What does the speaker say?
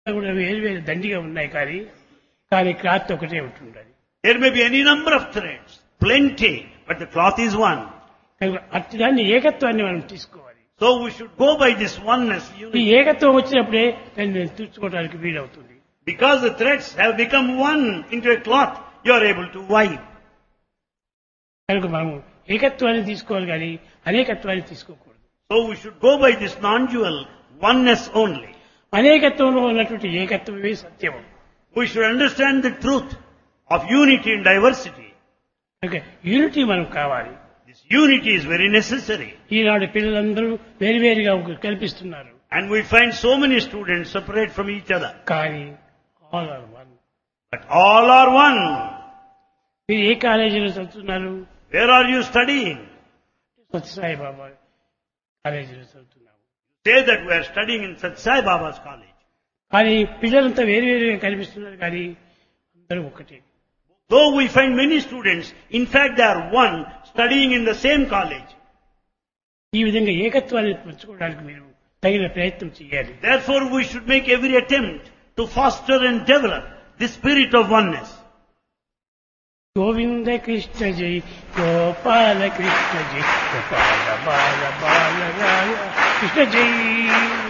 కూడా వేరు వేరు దండిగా ఉన్నాయి కానీ కానీ క్లాత్ ఒకటే ఉంటుండదు There may be any number of threads, plenty, but the cloth is one. కనుక అట్లాన్ని ఏకత్వాన్ని మనం తీసుకోవాలి So we should go by this oneness, ఈ unity. ఏకత్వం వచ్చినప్పుడే దాన్ని తీర్చుకోవడానికి వీలవుతుంది Because the threads have become one into a cloth, you are able to wipe. కనుక మనం ఏకత్వాన్ని తీసుకోవాలి కానీ అనేకత్వాన్ని తీసుకోకూడదు So we should go by this non-dual oneness only. అనేకత్వంలో ఉన్నటువంటి ఏకత్వమే సత్యం We should understand the truth of unity and diversity. కనుక యూనిటీ మనం కావాలి This unity is very necessary. ఈనాడు పిల్లలందరూ వేరువేరుగా కల్పిస్తున్నారు And we find so many students separate from each other. కానీ all are one But all are one. మీరు ఏ కాలేజీలో చదువుతున్నారు Where are you studying? Sathya Sai బాబా కాలేజీలో చదువుతున్నాము Say that we are studying in Sat Sai Baba's college. కానీ పిల్లలంతా వేరువేరుగా కనిపిస్తున్నారు కానీ అందరూ ఒకటే Though we find many students, in fact they are one, studying in the same college. ఈ విధంగా ఏకత్వాన్ని పంచుకోవడానికి మీరు తగిన ప్రయత్నం చేయాలి Therefore we should make every attempt to foster and develop the spirit of oneness. Govinda Krishna జై గోపాల కృష్ణ జై గోపాల బాల బాల రాయ కృష్ణ జై